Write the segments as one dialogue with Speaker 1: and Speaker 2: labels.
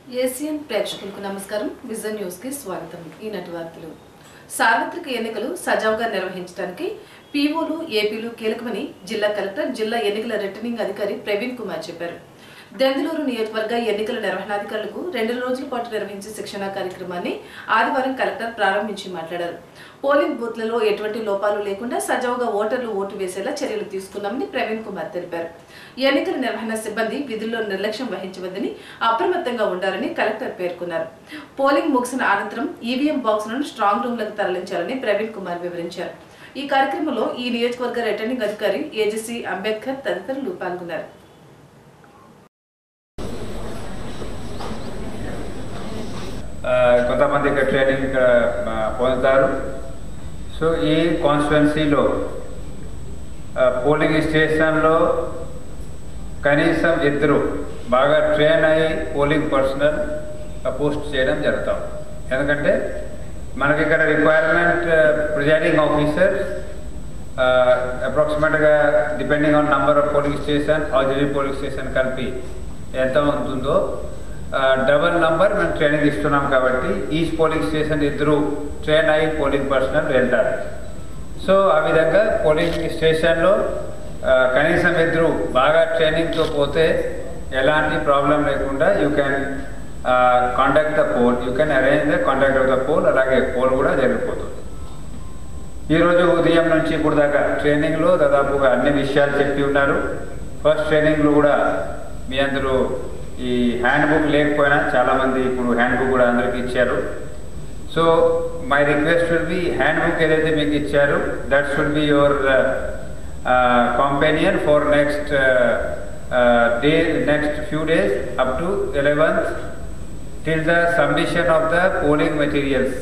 Speaker 1: Asian ప్రేక్షకులకు నమస్కారం vision news కి స్వాగతం ఈనాటి వార్తలు సార్వత్రిక ఎన్నికలు సజావుగా నిర్వహించడానికి పీఓలు ఏపీలు కీలకమని జిల్లా కలెక్టర్ జిల్లా ఎన్నికల రిటర్నింగ్ అధికారి ప్రవీణ్ కుమార్ చెప్పారు దెందులూరు నియోజకవర్గ ఎన్నికల నిర్వహణాధికారులకు రెండు రోజుల పాటు నిర్వహించే శిక్షణా కార్యక్రమాన్ని ఆదివారం కలెక్టర్ ప్రారంభించి మాట్లాడారు పోలింగ్ బూత్లలో ఎటువంటి లోపాలు లేకుండా సజావుగా ఓటర్లు ఓటు వేసేలా చర్యలు తీసుకున్నామని ప్రవీణ్ కుమార్ తెలిపారు ఎన్నికల నిర్వహణ సిబ్బంది విధుల్లో నిర్లక్ష్యం వహించవద్దని అప్రమత్తంగా ఉండాలని కలెక్టర్ పేర్కొన్నారు పోలింగ్ ముగిసిన అనంతరం ఈవీఎం బాక్సులను స్ట్రాంగ్ రూమ్లకు తరలించాలని ప్రవీణ్ కుమార్ వివరించారు ఈ కార్యక్రమంలో ఈ నియోజకవర్గ రిటర్నింగ్ అధికారి ఏజెసి అంబేద్కర్ తదితరులు పాల్గొన్నారు
Speaker 2: ఆ, కొంతమంది ఇక్కడ ట్రైనింగ్ ఇక్కడ ఆ, పొందుతారు సో ఈ కాన్స్టిట్యున్సీలో పోలింగ్ స్టేషన్లో కనీసం ఇద్దరు బాగా ట్రైన్ అయ్యి పోలింగ్ పర్సనల్ పోస్ట్ చేయడం జరుగుతాం ఎందుకంటే మనకి ఇక్కడ రిక్వైర్మెంట్ ప్రిజైడింగ్ ఆఫీసర్ అప్రాక్సిమేట్గా depending on number of polling station ordinary polling station కలిపి ఎంత ఉంటుందో డబల్ నంబర్ మేము ట్రైనింగ్ ఇస్తున్నాం కాబట్టి ఈచ్ పోలింగ్ స్టేషన్ ఇద్దరు ట్రైన్ అయ్యి పోలింగ్ పర్సనల్ వెళ్తారు సో ఆ విధంగా పోలింగ్ స్టేషన్లో ఆ, కనీసం ఇద్దరు బాగా ట్రైనింగ్తో పోతే ఎలాంటి ప్రాబ్లం లేకుండా you can contact the poll you can arrange the contact of the poll అలాగే పోల్ కూడా జరిగిపోతుంది ఈరోజు ఉదయం నుంచి ఇప్పుడు దాకా ట్రైనింగ్లో దాదాపుగా అన్ని విషయాలు చెప్పి ఉన్నారు ఫస్ట్ ట్రైనింగ్లో కూడా మీ అందరూ ఈ హ్యాండ్ బుక్ లేకపోయినా చాలామంది ఇప్పుడు హ్యాండ్ బుక్ కూడా అందరికి ఇచ్చారు so my request will be hand book ఏదైతే మీకు ఇచ్చారు that should be your companion for next day next few days up to eleventh till the submission of the polling materials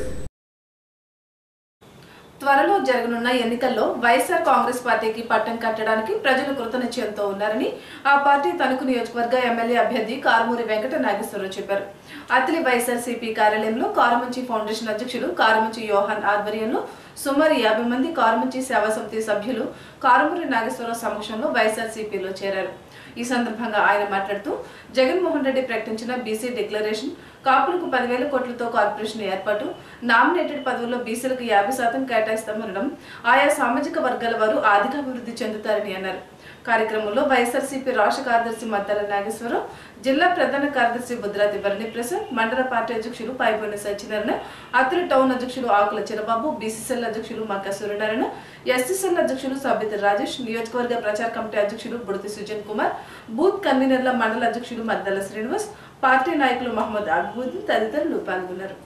Speaker 1: త్వరలో జరగనున్న ఎన్నికల్లో వైఎస్ఆర్ కాంగ్రెస్ పార్టీకి పట్టం కట్టడానికి ప్రజలు కృతనిశ్చయంతో ఉన్నారని ఆ పార్టీ తణుకు నియోజకవర్గ ఎమ్మెల్యే అభ్యర్థి కారుమూరి వెంకట నాగేశ్వరరావు చెప్పారు అత్తిలి వైఎస్ఆర్సీపీ కార్యాలయంలో కారుమంచి ఫౌండేషన్ అధ్యక్షుడు కారుమంచి యోహాన్ ఆధ్వర్యంలో సుమారు యాభై మంది కారుమంచి సేవా సమితి సభ్యులు కారుమూరి నాగేశ్వరరావు సమక్షంలో వైఎస్ఆర్సీపీలో చేరారు ఈ సందర్భంగా ఆయన మాట్లాడుతూ జగన్మోహన్ రెడ్డి ప్రకటించిన బీసీ డిక్లరేషన్ కాపులకు పదివేల కోట్లతో కార్పొరేషన్ ఏర్పాటు నామినేటెడ్ పదవుల్లో బీసీలకు యాభై శాతం కేటాయిస్తామనడం ఆయా సామాజిక వర్గాల వారు ఆర్థికాభివృద్ధి చెందుతారని అన్నారు కార్యక్రమంలో వైఎస్ఆర్సీపీ రాష్ట్ర కార్యదర్శి మద్దాల నాగేశ్వరరావు జిల్లా ప్రధాన కార్యదర్శి బుద్రాతి భరణి ప్రసాద్ మండల పార్టీ అధ్యక్షులు పైబొండి సత్యనారాయణ అత్తిలి టౌన్ అధ్యక్షులు ఆకుల చిరబాబు బీసీసీఎల్ అధ్యక్షులు మక్క సూర్యనారాయణ ఎస్సీసీఎల్ అధ్యక్షులు సబిత రాజేష్ నియోజకవర్గ ప్రచార కమిటీ అధ్యక్షులు బుడతి సుజన్ కుమార్ బూత్ కన్వీనర్ల మండల అధ్యక్షులు మద్దల శ్రీనివాస్ పార్టీ నాయకులు మహమ్మద్ అభిబుద్దీన్ తదితరులు పాల్గొన్నారు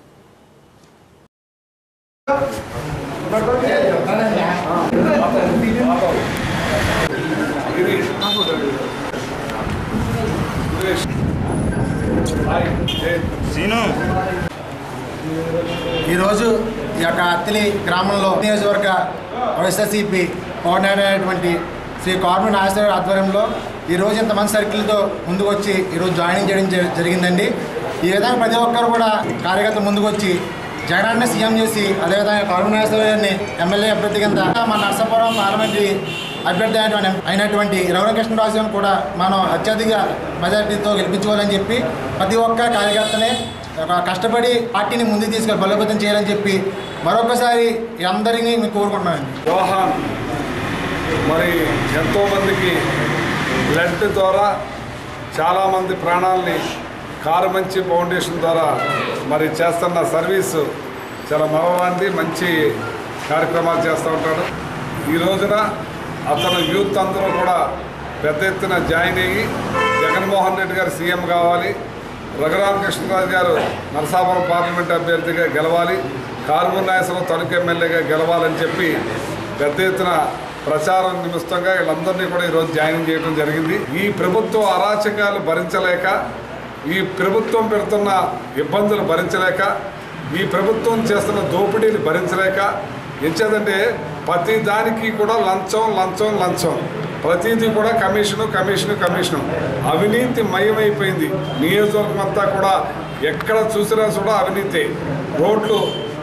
Speaker 3: ఈరోజు ఈ యొక్క అత్తిలి గ్రామంలో నియోజకవర్గ వైఎస్ఆర్సీపీ కోఆర్డినేటర్ అయినటువంటి శ్రీ కార్మిక నాగేశ్వర ఆధ్వర్యంలో ఈరోజు ఇంతమంది సర్కిల్తో ముందుకు వచ్చి ఈరోజు జాయినింగ్ చేయడం జరి- జరిగిందండి ఈ విధంగా ప్రతి ఒక్కరు కూడా కార్యకర్తలు ముందుకు వచ్చి జగనాన్ని సీఎం చేసి అదేవిధంగా కార్మిక నాగేశ్వర గారిని ఎమ్మెల్యే అభ్యర్థి కింద మన నర్సాపురం పార్లమెంటరీ అభ్యర్థి అయినటువంటి అయినటువంటి రఘుకృష్ణరాజు గారిని కూడా మనం అత్యధిక మెజార్టీతో గెలిపించుకోవాలని చెప్పి ప్రతి ఒక్క కార్యకర్తనే ఒక కష్టపడి పార్టీని ముందుకు తీసుకెళ్ళి బలోపేతం చేయాలని చెప్పి మరొకసారి అందరినీ మీకు కోరుకుంటున్నానండి
Speaker 4: యోహాన్ మరి ఎంతోమందికి బ్లడ్ ద్వారా చాలామంది ప్రాణాలని కారుమంచి ఫౌండేషన్ ద్వారా మరి చేస్తున్న సర్వీసు చాలా మరవాంది మంచి కార్యక్రమాలు చేస్తూ ఉంటాడు ఈ రోజున అతను యూత్ అందరూ కూడా పెద్ద ఎత్తున జాయిన్ అయ్యి జగన్మోహన్ రెడ్డి గారు సీఎం కావాలి రఘురామకృష్ణరాజు గారు నరసాపురం పార్లమెంట్ అభ్యర్థిగా గెలవాలి కారుమూరి నాయసరావు తణుకు ఎమ్మెల్యేగా గెలవాలని చెప్పి పెద్ద ఎత్తున ప్రచారం నిమిత్తంగా వీళ్ళందరినీ కూడా ఈరోజు జాయిన్ చేయడం జరిగింది ఈ ప్రభుత్వ అరాచకాలు భరించలేక ఈ ప్రభుత్వం పెడుతున్న ఇబ్బందులు భరించలేక ఈ ప్రభుత్వం చేస్తున్న దోపిడీలు భరించలేక ఎంచేదంటే ప్రతి దానికి కూడా లంచం లంచం లంచం ప్రతిదీ కూడా కమిషను కమిషను కమిషను అవినీతి మయమైపోయింది నియోజకవర్గం అంతా కూడా ఎక్కడ చూసినా కూడా అవినీతి రోడ్లు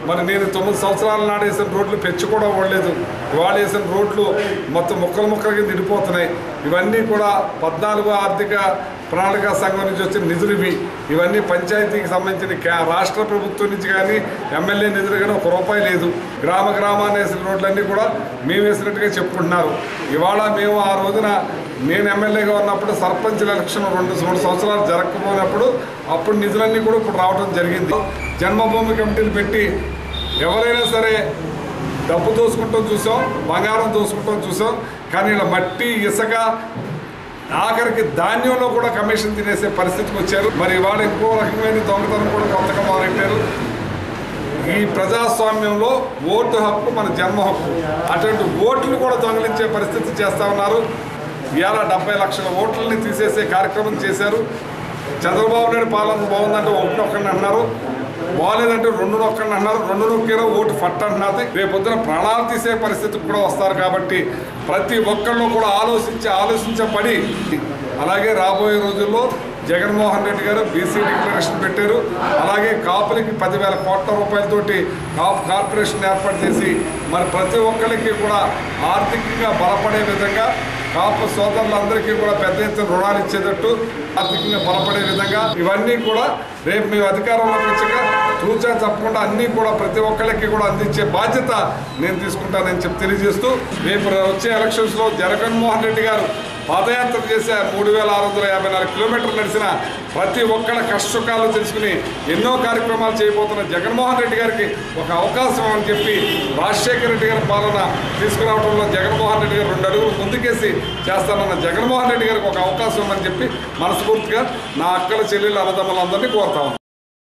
Speaker 4: మరి నేను తొమ్మిది సంవత్సరాల నాడు వేసిన రోడ్లు పెంచి కూడా ఓడలేదు ఇవాళ వేసిన రోడ్లు మొత్తం ముక్కలు ముక్కలు కింద ఇడిపోతున్నాయి ఇవన్నీ కూడా పద్నాలుగు ఆర్థిక ప్రణాళిక సంఘం నుంచి వచ్చిన నిధులు ఇవి ఇవన్నీ పంచాయతీకి సంబంధించిన క్యా- రాష్ట్ర ప్రభుత్వం నుంచి కానీ ఎమ్మెల్యే నిధులు కానీ ఒక రూపాయి లేదు గ్రామ గ్రామాన్ని వేసిన రోడ్లన్నీ కూడా మేము వేసినట్టుగా చెప్పుకుంటున్నారు ఇవాళ మేము ఆ రోజున నేను ఎమ్మెల్యేగా ఉన్నప్పుడు సర్పంచ్ ఎలక్షన్ రెండు మూడు సంవత్సరాలు జరగకపోయినప్పుడు అప్పుడు నిధులన్నీ కూడా ఇప్పుడు రావడం జరిగింది జన్మభూమి కమిటీలు పెట్టి ఎవరైనా సరే డబ్బు దోసుకుంటాం చూసాం బంగారం దోసుకుంటాం చూసాం కానీ ఇలా మట్టి ఇసుక ఆఖరికి ధాన్యంలో కూడా కమిషన్ తినేసే పరిస్థితికి వచ్చారు మరి ఇవాళ ఇంకో రకమైన దొంగతనం కూడా కొత్తగా మొదలెట్టారు ఈ ప్రజాస్వామ్యంలో ఓటు హక్కు మన జన్మ హక్కు అటువంటి ఓట్లు కూడా దొంగలించే పరిస్థితి చేస్తా ఉన్నారు ఇవాళ డెబ్బై లక్షల ఓట్లని తీసేసే కార్యక్రమం చేశారు చంద్రబాబు నాయుడు పాలన బాగుందంటే ఒకటి నొక్కండి అన్నారు బాగాలేదంటే రెండు నొక్కండి అన్నారు రెండు నొక్కినా ఓటు ఫట్ అంటున్నది రేపొద్దున ప్రాణాలు తీసే పరిస్థితికి కూడా వస్తారు కాబట్టి ప్రతి ఒక్కళ్ళు కూడా ఆలోచించి ఆలోచించబడి అలాగే రాబోయే రోజుల్లో జగన్మోహన్ రెడ్డి గారు బీసీ డిక్లరేషన్ పెట్టారు అలాగే కాపులకి పదివేల కోట్ల రూపాయలతోటి కాపు కార్పొరేషన్ ఏర్పాటు చేసి మరి ప్రతి ఒక్కరికి కూడా ఆర్థికంగా బలపడే విధంగా కాపు సోదరులందరికీ కూడా పెద్ద ఎత్తున రుణాలు ఇచ్చేటట్టు ఆర్థికంగా బలపడే విధంగా ఇవన్నీ కూడా రేపు మేము అధికారంలోకి వచ్చాక తూచా తప్పకుండా అన్నీ కూడా ప్రతి ఒక్కరికి కూడా అందించే బాధ్యత నేను తీసుకుంటానని చెప్పి తెలియజేస్తూ రేపు వచ్చే ఎలక్షన్స్లో జగన్మోహన్ రెడ్డి గారు పాదయాత్ర చేసే మూడు వేల ఆరు వందల యాభై నాలుగు కిలోమీటర్లు నడిచిన ప్రతి ఒక్కళ్ళ కష్టసుఖాలు తెలుసుకుని ఎన్నో కార్యక్రమాలు చేయబోతున్న జగన్మోహన్ రెడ్డి గారికి ఒక అవకాశం అని చెప్పి రాజశేఖర రెడ్డి గారి పాలన తీసుకురావడంలో జగన్మోహన్ రెడ్డి గారు రెండు అడుగులు ముందుకేసి చేస్తానన్న జగన్మోహన్ రెడ్డి గారికి ఒక అవకాశం అని చెప్పి మనస్ఫూర్తిగా నా అక్కల చెల్లెలు అన్నదమ్ములందరినీ కోరుతా ఉన్నాను.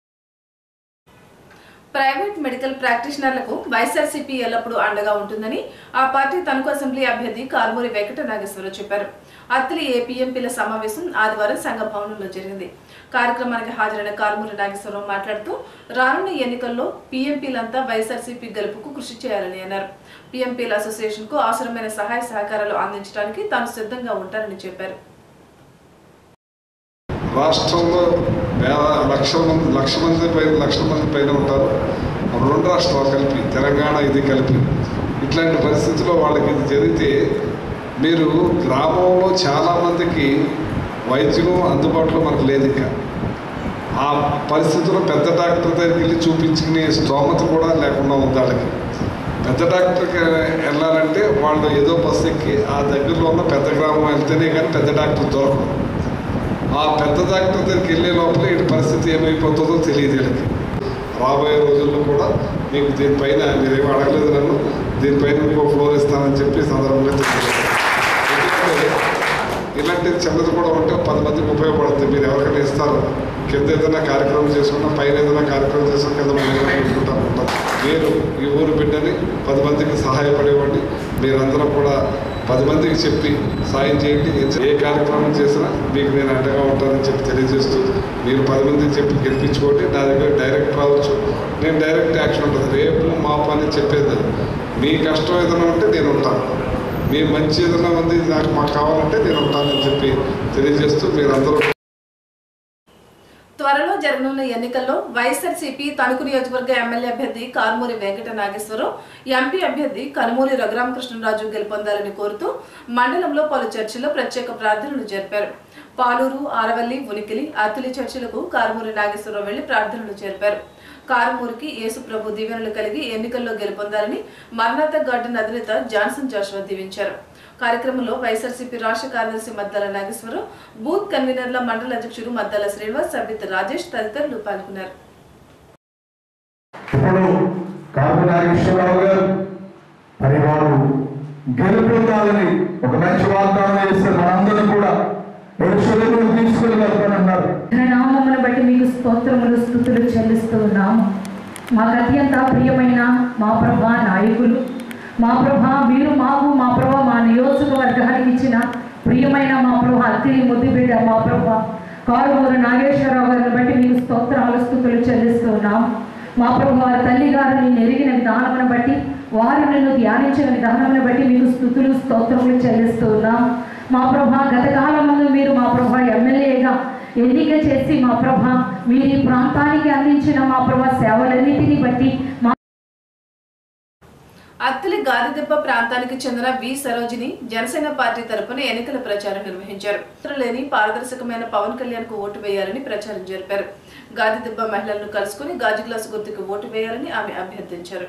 Speaker 1: ప్రైవేట్ మెడికల్ ప్రాక్టీషనర్లకు వైఎస్ఆర్సీపీ ఎల్లప్పుడూ అండగా ఉంటుందని ఆ పార్టీ తణుకు అసెంబ్లీ అభ్యర్థి కారుమూరి వెంకట నాగేశ్వరరావు చెప్పారు అత్తిలి ఏపీఎంపీల సమావేశం ఆదివారం సంఘ భవనంలో జరిగింది కార్యక్రమానికి హాజరైన కారుమూరి నాగేశ్వరరావు మాట్లాడుతూ రానున్న ఎన్నికల్లో పీఎంపీలంతా వైఎస్ఆర్సీపీ గెలుపుకు కృషి చేయాలని అన్నారు పీఎంపీల అసోసియేషన్ కు అవసరమైన సహాయ సహకారాలు అందించడానికి తాను సిద్ధంగా ఉంటానని చెప్పారు
Speaker 4: రాష్ట్రంలో వేల లక్షల మంది లక్ష మంది పైన లక్షల మంది పైన ఉంటారు రెండు రాష్ట్రాలు కలిపి తెలంగాణ ఇది కలిపి ఇట్లాంటి పరిస్థితుల్లో వాళ్ళకి ఇది జరిగితే మీరు గ్రామంలో చాలామందికి వైద్యం అందుబాటులో మనకు లేదు ఇంకా ఆ పరిస్థితుల్లో పెద్ద డాక్టర్ దగ్గరికి వెళ్ళి చూపించుకునే స్తోమత కూడా లేకుండా ఉంది వాళ్ళకి పెద్ద డాక్టర్కి వెళ్ళాలంటే వాళ్ళు ఏదో బస్సు ఎక్కి ఆ దగ్గరలో ఉన్న పెద్ద గ్రామం వెళ్తేనే కానీ పెద్ద డాక్టర్ దొరకదు ఆ పెద్ద డాక్టర్ దగ్గరికి వెళ్ళే లోపల ఈ పరిస్థితి ఏమైపోతుందో తెలియదు వీళ్ళకి రాబోయే రోజుల్లో కూడా మీకు దీనిపైన మీరేం అడగలేదు నన్ను దీనిపైన ఇంకో ఫ్లోర్ ఇస్తానని చెప్పి సందర్భంగా తెలియజేస్తాను. ఎందుకంటే ఇలాంటి చిన్నది కూడా ఉంటే పది మందికి ఉపయోగపడుతుంది మీరు ఎవరికైనా ఇస్తారు కింద ఏదైనా కార్యక్రమం చేసుకున్నా పైన ఏదైనా కార్యక్రమం చేసుకున్నా కింద మనం ఏదైనా చూసుకుంటా ఉంటాం మీరు ఈ ఊరు బిడ్డని పది మందికి సహాయపడేవాడిని మీరందరూ కూడా పది మందికి చెప్పి సాయం చేయండి ఏ కార్యక్రమం చేసినా మీకు నేను అండగా ఉంటానని చెప్పి తెలియజేస్తూ మీరు పది మందికి చెప్పి గెలిపించుకోండి నా దగ్గర డైరెక్ట్ రావచ్చు నేను డైరెక్ట్ యాక్షన్ ఉంటుంది రేపు మా పని చెప్పేది మీ కష్టం ఏదైనా ఉంటే నేను ఉంటాను మీ మంచి ఏదైనా ఉంది నాకు మాకు కావాలంటే నేను ఉంటానని చెప్పి తెలియజేస్తూ మీరందరూ
Speaker 1: త్వరలో జరగనున్న ఎన్నికల్లో వైఎస్ఆర్సీపీ తణుకు నియోజకవర్గ ఎమ్మెల్యే అభ్యర్థి కారుమూరి వెంకట నాగేశ్వరరావు ఎంపీ అభ్యర్థి కనుమూరి రఘురామకృష్ణరాజు గెలుపొందాలని కోరుతూ మండలంలో పలు చర్చిల్లో ప్రత్యేక ప్రార్థనలు జరిపారు పాలూరు ఆరవల్లి ఉనికిలి అత్తిలి చర్చిలకు కారుమూరి నాగేశ్వరరావు వెళ్లి ప్రార్థనలు జరిపారు కారుమూరికి యేసు ప్రభు దీవెనలు కలిగి ఎన్నికల్లో గెలుపొందాలని మర్నాథ గార్డెన్ అధినేత జాన్సన్ జాషువా దీవించారు కార్యక్రమంలో వైఎస్ఆర్సీపీ రాష్ట్ర కార్యదర్శి మద్దాల నాగేశ్వరరావు బూత్ కన్వీనర్ల మండల అధ్యక్షుడు మద్దాల శ్రీనివాస్ సబిత్ రాజేష్ తదితరులు పాల్గొన్నారు
Speaker 5: ఇప్పుడు కాపు నాగేశ్వరరావు గారు మరి వారు గెలుపొందాలని ఒక మంచి వాగ్దానం చేస్తే మనందరం కూడా ఎరుసలేమును తీసుకుని వెళ్తానన్నారు
Speaker 6: నామమును బట్టి మీకు స్తోత్రములు స్థుతులు చెల్లిస్తూ ఉన్నాము మాకు అత్యంత ప్రియమైన మా ప్రభా నాయకులు మా ప్రభా మీరు మాకు మా ప్రభా మా నియోజకవర్గానికి ఇచ్చిన ప్రియమైన మా ప్రభా అత్తిని ముద్దుబిడ్డ మా ప్రభా కారుమూరు నాగేశ్వరరావు గారిని బట్టి మీకు స్తోత్రాలు స్థుతులు చెల్లిస్తూ ఉన్నాము మా ప్రభు వారి తల్లి గారు నిన్ను ఎరిగిన విధానమును బట్టి వారు నిన్ను ధ్యానించిన విధానమును బట్టి మీకు స్థుతులు స్తోత్రములు చెల్లిస్తూ ఉన్నాం మా ప్రభా గత కాలమందు మీరు మా ప్రభా ఎమ్మెల్యేగా ఎన్నిక చేసి మా ప్రభ మీరు ఈ ప్రాంతానికి అందించిన మా ప్రభ సేవలన్నిటిని బట్టి మా
Speaker 1: అత్తిలి గాదిదెబ్బ ప్రాంతానికి చెందిన వి సరోజిని జనసేన పార్టీ తరపున ఎన్నికల ప్రచారం నిర్వహించారు లేని పారదర్శకమైన పవన్ కళ్యాణ్ కు ఓటు వేయాలని ప్రచారం జరిపారు గాదిదెబ్బ మహిళలను కలుసుకుని గాజు గ్లాసు గుర్తుకు ఓటు వేయాలని ఆమె అభ్యర్థించారు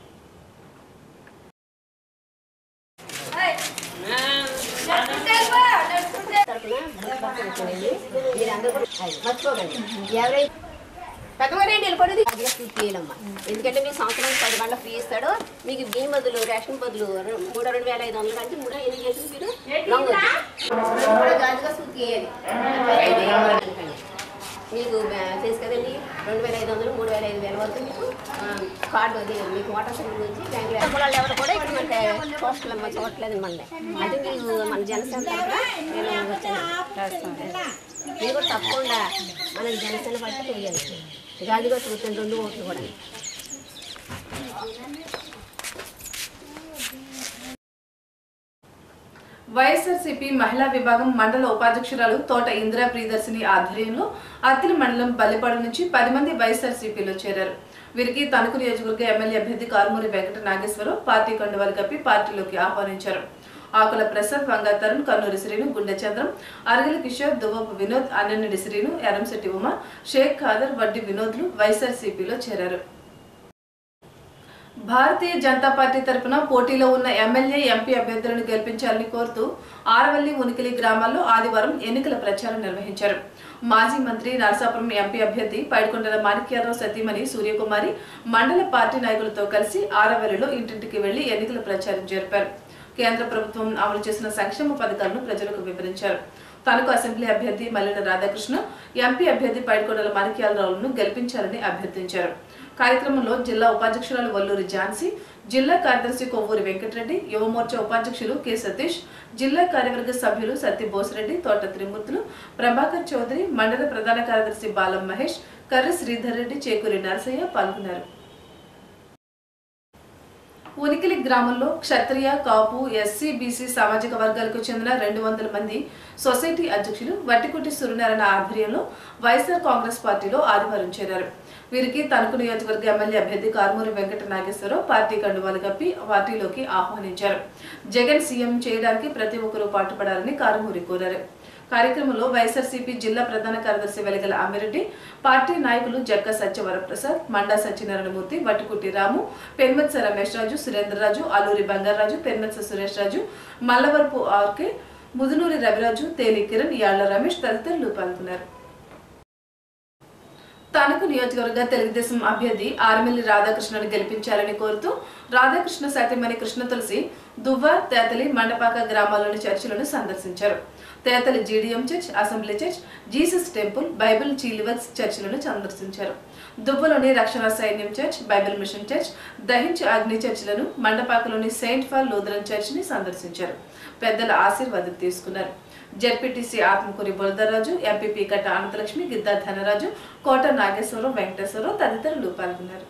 Speaker 7: తరపున భక్తులు మీరందరూ కూడా అది మర్చిపోకండి ఎవరైతే పెద్దవారేంటి వెళ్ళిపోతుంది అది తీయాలమ్మా ఎందుకంటే మీకు సంవత్సరానికి పది గంటల ఫీ ఇస్తాడు మీకు బియ్యం బదులు రేషన్ బదులు రె- మూడు రెండు వేల ఐదు వందలు అంటే మూడో ఎన్ని చేసి మీరు లొంగ కూడా గాజుగా సూట్ చేయాలి మీకు బ్యా- తెలుసు కదండి రెండు వేల ఐదు వందలు మూడు వేల ఐదు వేల వరకు మీకు ఆ, కార్డు అది మీకు వాటర్ సైకిల్ నుంచి బ్యాంకులో పొలాలు ఎవరు కూడా ఇక్కడ మనకి పోస్టులు అమ్మ చూడట్లేదు మనది అది మీకు మన జనసేన తరఫున నేను వచ్చాను మీరు కూడా తప్పకుండా మన జనసేన పట్టి వేయాలి గాలి కూడా చూస్తుంది రెండు ఓట్లు కూడా
Speaker 1: వైఎస్ఆర్సీపీ మహిళా విభాగం మండల ఉపాధ్యక్షురాలు తోట ఇందిరా ప్రియదర్శిని ఆధ్వర్యంలో అత్తిలి మండలం బల్లిపాడు నుంచి పది మంది వైఎస్ఆర్సీపీలో చేరారు వీరికి తణుకు నియోజకవర్గ ఎమ్మెల్యే అభ్యర్థి కారుమూరి వెంకట నాగేశ్వరరావు పార్టీ కండువాలు కప్పి పార్టీలోకి ఆహ్వానించారు ఆకుల ప్రసాద్ వంగా తరుణ్ కన్నూరి శ్రీను గుండె చంద్రం అరగల కిషోర్ దువ్వపు వినోద్ అన్నెన్నడి శ్రీను ఎరంశెట్టి ఉమ షేక్ ఖాదర్ వడ్డీ వినోద్లు వైఎస్ఆర్సీపీలో చేరారు భారతీయ జనతా పార్టీ తరపున పోటీలో ఉన్న ఎమ్మెల్యే ఎంపీ అభ్యర్థులను గెలిపించాలని కోరుతూ ఆరవల్లి ఉనికిలి గ్రామాల్లో ఆదివారం ఎన్నికల ప్రచారం నిర్వహించారు మాజీ మంత్రి నరసాపురం ఎంపీ అభ్యర్థి పైడికొండల మాణిక్యాలరావు సతీమణి సూర్యకుమారి మండల పార్టీ నాయకులతో కలిసి ఆరవల్లిలో ఇంటింటికి వెళ్లి ఎన్నికల ప్రచారం జరిపారు కేంద్ర ప్రభుత్వం అమలు చేసిన సంక్షేమ పథకాలను ప్రజలకు వివరించారు తనకు అసెంబ్లీ అభ్యర్థి మల్లెల రాధాకృష్ణ ఎంపీ అభ్యర్థి పైడికొండల మాణిక్యాలరావులను గెలిపించాలని అభ్యర్థించారు కార్యక్రమంలో జిల్లా ఉపాధ్యక్షురాలు వల్లూరి ఝాన్సీ జిల్లా కార్యదర్శి కొవ్వూరి వెంకటరెడ్డి యువమోర్చా ఉపాధ్యక్షులు కె సతీష్ జిల్లా కార్యవర్గ సభ్యులు సత్య బోసిరెడ్డి తోట త్రిమూర్తులు ప్రభాకర్ చౌదరి మండల ప్రధాన కార్యదర్శి బాలం మహేష్ కర్రి శ్రీధర్ రెడ్డి చేకూరి నరసయ్య పాల్గొన్నారు ఉనికిలి గ్రామంలో క్షత్రియ కాపు ఎస్సీ బీసీ సామాజిక వర్గాలకు చెందిన రెండు వందల మంది సొసైటీ అధ్యక్షులు వట్టికుటి సూర్యనారాయణ ఆధ్వర్యంలో వైఎస్ఆర్ కాంగ్రెస్ పార్టీలో ఆదివారం చేరారు వీరికి తణుకు నియోజకవర్గ ఎమ్మెల్యే అభ్యర్థి కారుమూరి వెంకట నాగేశ్వరరావు పార్టీ కండువాలు కప్పి పార్టీలోకి ఆహ్వానించారు జగన్ సీఎం చేయడానికి ప్రతి ఒక్కరూ పాటుపడాలని కారుమూరి కోరారు కార్యక్రమంలో వైఎస్ఆర్సీపీ జిల్లా ప్రధాన కార్యదర్శి వెలగల అమ్మిరెడ్డి పార్టీ నాయకులు జక్క సత్యవరప్రసాద్ మండా సత్యనారాయణమూర్తి వట్టుకుట్టి రాము పెన్మత్స రమేష్ రాజు సురేంద్రరాజు అల్లూరి బంగారాజు పెన్మత్స సురేష్ రాజు మల్లవరపు ఆర్కే ముదునూరి రవిరాజు తేలి కిరణ్ యాళ్ల రమేష్ తదితరులు పాల్గొన్నారు తణుకు నియోజకవర్గ తెలుగుదేశం అభ్యర్థి ఆర్మిల్లి రాధాకృష్ణను గెలిపించాలని కోరుతూ రాధాకృష్ణ సత్యమణి కృష్ణ తులసి దువ్వ తేతలి మండపాక గ్రామాల్లోని చర్చిలను సందర్శించారు Tetali GDM church assembly church Jesus temple Bible చీలివర్స్ చర్చిలను సందర్శించారు దువ్వలోని రక్షణ సైన్యం చర్చ్ బైబిల్ మిషన్ చర్చ్ దహించ్ అగ్ని చర్చిలను మండపాకలోని సెయింట్ ఫాల్ లూథరన్ చర్చిని సందర్శించారు పెద్దల ఆశీర్వాదం తీసుకున్నారు జెడ్పీటీసీ ఆత్మకూరి బురదరాజు ఎంపీపీ కట్ట అనంతలక్ష్మి గిద్దా ధనరాజు కోట నాగేశ్వరరావు వెంకటేశ్వరరావు తదితరులు పాల్గొన్నారు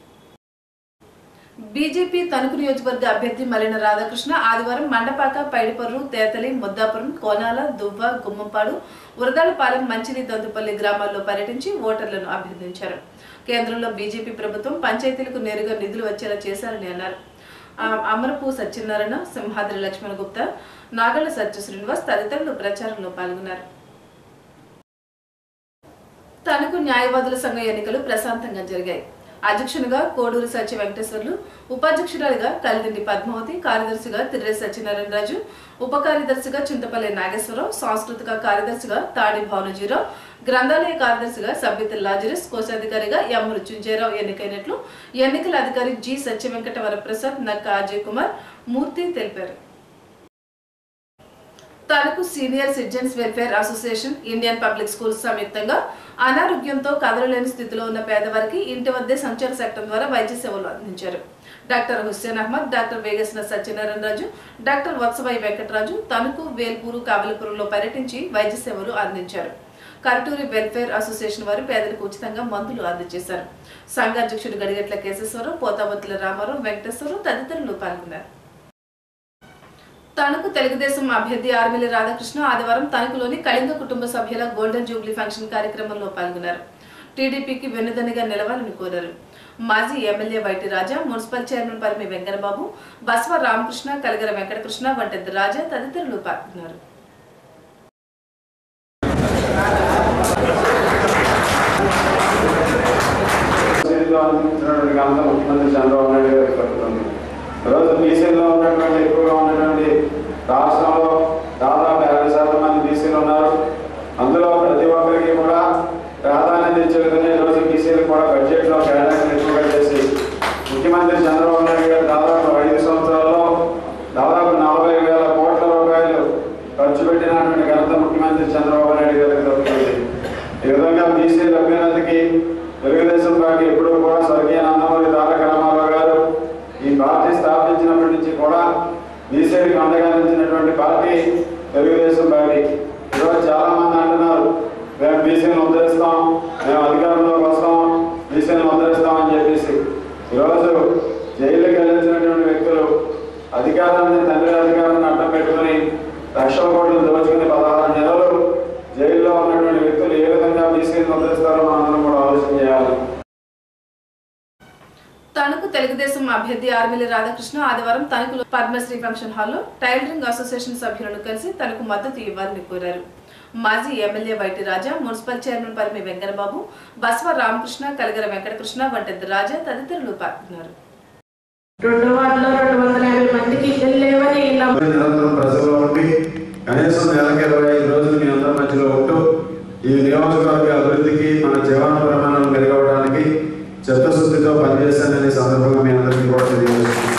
Speaker 1: బీజేపీ తణుకు నియోజకవర్గ అభ్యర్థి మలిన రాధాకృష్ణ ఆదివారం మండపాక పైడిపర్రు తేతలి ముద్దాపురం కోనాల దువ్వ గుమ్మంపాడు ఉరదాలపాలెం మంచిని దందుపల్లి గ్రామాల్లో పర్యటించి ఓటర్లను అభ్యర్థించారు కేంద్రంలో బీజేపీ ప్రభుత్వం పంచాయతీలకు నేరుగా నిధులు వచ్చేలా చేశారని అన్నారు ఆ, అమరపు సత్యనారాయణ సింహాద్రి లక్ష్మణ గుప్తా నాగళ్ల సత్య శ్రీనివాస్ తదితరులు ప్రచారంలో పాల్గొన్నారు తణుకు న్యాయవాదుల సంఘ ఎన్నికలు ప్రశాంతంగా జరిగాయి అధ్యక్షునిగా కోడూరు సత్య వెంకటేశ్వర్లు ఉపాధ్యక్షురాలిగా కలిదిండి పద్మావతి కార్యదర్శిగా తిర్రే సత్యనారాయణ రాజు ఉప కార్యదర్శిగా చింతపల్లి నాగేశ్వరరావు సాంస్కృతిక కార్యదర్శిగా తాడి భావనజీరావు గ్రంథాలయ కార్యదర్శిగా సభ్యత లాజరస్ కోశాధికారిగా ఎం మృత్యుంజయరావు ఎన్నికైనట్లు ఎన్నికల అధికారి జి సత్య వెంకట వరప్రసాద్ నక్క అజయ్ కుమార్ మూర్తి తెలిపారు Tanuku senior citizens welfare association Indian public schools సంయుక్తంగా అనారోగ్యంతో కదలలేని స్థితిలో ఉన్న పేదవారికి ఇంటి వద్దే సంచార చట్టం ద్వారా వైద్య సేవలు అందించారు doctor Hussain Ahmed doctor Vegasina Satyanarayana Raju doctor Vatsavayi Venkataraju Tanuku Velpuru కావలిపురంలో పర్యటించి వైద్య సేవలు అందించారు కరటూరి వెల్ఫేర్ అసోసియేషన్ వారు పేదలకు ఉచితంగా మందులు అందజేశారు సంఘ అధ్యక్షుడు గడిగట్ల కేశేశ్వరరావు పోతావత్తుల రామారావు వెంకటేశ్వరరావు తదితరులు పాల్గొన్నారు తణుకు తెలుగుదేశం అభ్యర్థి ఆర్మిలి రాధాకృష్ణ ఆదివారం తణుకులోని కళింగ కుటుంబ సభ్యుల గోల్డెన్ జూబ్లీ ఫంక్షన్ కార్యక్రమంలో పాల్గొన్నారు టీడీపీకి వెన్నుదన్నుగా నిలవాలని కోరారు మాజీ MLA YT Raja municipal chairman Parimi Venkatababu Basva Ramakrishna Kalagara Venkatakrishna వంటి రాజా తదితరులు పాల్గొన్నారు
Speaker 8: బీసీలో అందించినటువంటి ఘనత ముఖ్యమంత్రి చంద్రబాబు నాయుడు గారికి దక్కుతుంది ఈరోజు బీసీలో ఉన్నటువంటి ఎక్కువగా ఉన్నటువంటి రాష్ట్రంలో దాదాపు యాభై శాతం మంది బీసీలు ఉన్నారు అందులో ప్రతి ఒక్కరికి కూడా ప్రాధాన్యత ఇచ్చే విధంగా ఈరోజు బీసీలు కూడా బడ్జెట్లో కేటాయింపులు ఎక్కువగా చేసి ముఖ్యమంత్రి చంద్రబాబు నాయుడు గారు దాదాపు ఐదు సంవత్సరాల్లో దాదాపు నలభై వేల కోట్ల రూపాయలు ఖర్చు పెట్టినటువంటి ఘనత ముఖ్యమంత్రి చంద్రబాబు నాయుడు గారికి దక్కుతుంది ఈ విధంగా బీసీల అభ్యున్నతికి తెలుగుదేశం పార్టీ ఎప్పుడూ కూడా స్వర్గీయ నందమూరి తారక రామారావు గారు ఈ పార్టీ స్థాపించినప్పటి నుంచి కూడా బీసీలకు అండగా నిలిచినటువంటి పార్టీ తెలుగుదేశం పార్టీ ఈరోజు చాలా మంది అంటున్నారు మేము బీసీలను ఉద్ధరిస్తాం మేము అధికారంలోకి వస్తాం బీసీలను ఉద్ధరిస్తాం అని చెప్పేసి ఈరోజు జైలుకి వెళ్ళినటువంటి వ్యక్తులు అధికారాన్ని తండ్రి అధికారాన్ని అడ్డం పెట్టుకుని లక్షల కోట్లు దోచుకుని పదహారు నెలలు జైల్లో ఉన్నటువంటి వ్యక్తులు ఏ విధంగా బీసీలను ఉద్ధరిస్తారో మనందరం కూడా ఆలోచన చేయాలి
Speaker 1: తణుకు తెలుగుదేశం అభ్యర్థి ఆర్మిలి రాధాకృష్ణ ఆదివారం తణుకులో పద్మశ్రీ ఫంక్షన్ హాల్లో టైలరింగ్ అసోసియేషన్ సభ్యులను కలిసి తనకు మద్దతు ఇవ్వాలని కోరారు మాజీ MLA YT Raja municipal chairman Parimi Venkatababu Basva Ramakrishna Kalagara Venkatakrishna వంటి రాజా తదితరులు పాల్గొన్నారు
Speaker 9: రెండో వార్డులో రెండు వందల యాభై మందికి ఇల్లు లేవని ఇలా
Speaker 8: నిరంతరం ప్రజల్లో ఉండి కనీసం నెలకి ఇరవై ఐదు రోజులు మీ అందరి మధ్యలో ఉంటూ ఈ నియోజకవర్గ అభివృద్ధికి మన జీవన ప్రమాణాలు మెరుగవడానికి చిత్తశుద్ధితో పనిచేశాననే సందర్భంగా మీ అందరికీ కూడా తెలియజేస్తున్నాను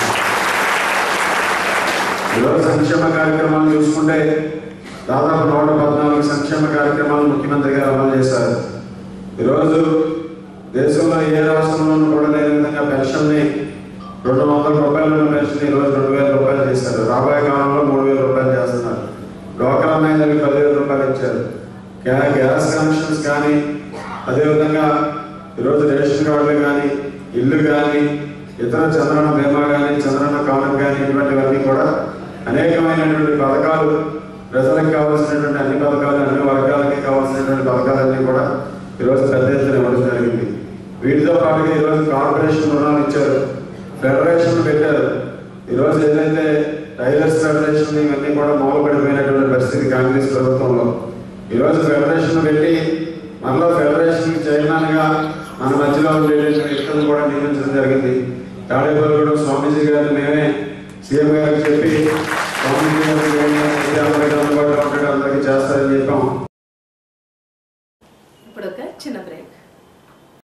Speaker 8: ఈరోజు సంక్షేమ కార్యక్రమాలు చూసుకుంటే దాదాపు నూట పద్నాలుగు సంక్షేమ కార్యక్రమాలు ముఖ్యమంత్రి గారు అమలు చేశారు ఈరోజు దేశంలో ఏ రాష్ట్రంలోనూ కూడా లేని విధంగా పెన్షన్ని రెండు వందల రూపాయల ఉన్న పెన్షన్ ఈరోజు రెండు వేల రూపాయలు చేశారు రాబోయే కాలంలో మూడు వేల రూపాయలు చేస్తున్నారు డోక్రా మహిళలకు పదివేల రూపాయలు ఇచ్చారు గ్యా- గ్యాస్ కనెక్షన్స్ కానీ అదేవిధంగా ఈరోజు రేషన్ కార్డులు కానీ ఇల్లు కానీ ఇతర చంద్రన్న బీమా కానీ చంద్రన్న కాలం కానీ ఇటువంటివన్నీ కూడా అనేకమైనటువంటి పథకాలు ప్రజలకు కావాల్సినటువంటి అన్ని పథకాలు అన్ని వర్గాలకి కావాల్సినటువంటి పథకాలన్నీ కూడా ఈరోజు పెద్ద ఎత్తున ఇవ్వడం జరిగింది వీటితో పాటుగా ఈరోజు కార్పొరేషన్ రుణాలు ఇచ్చారు ఫెడరేషన్ పెట్టారు ఈరోజు ఏదైతే టైలర్స్ ఫెడరేషన్ ఇవన్నీ కూడా మూలపడిపోయినటువంటి పరిస్థితి కాంగ్రెస్ ప్రభుత్వంలో ఈరోజు ఫెడరేషన్ పెట్టి మరలా ఫెడరేషన్ చైర్మన్ గా మన మధ్యలో ఉండేటువంటి వ్యక్తులను కూడా నియమించడం జరిగింది తాడేపల్లిగూడెం స్వామీజీ గారిని మేమే సీఎం గారికి చెప్పి స్వామీజీ గారికి అందుబాటులో ఉంటాడు అందరికీ చేస్తారని చెప్పాం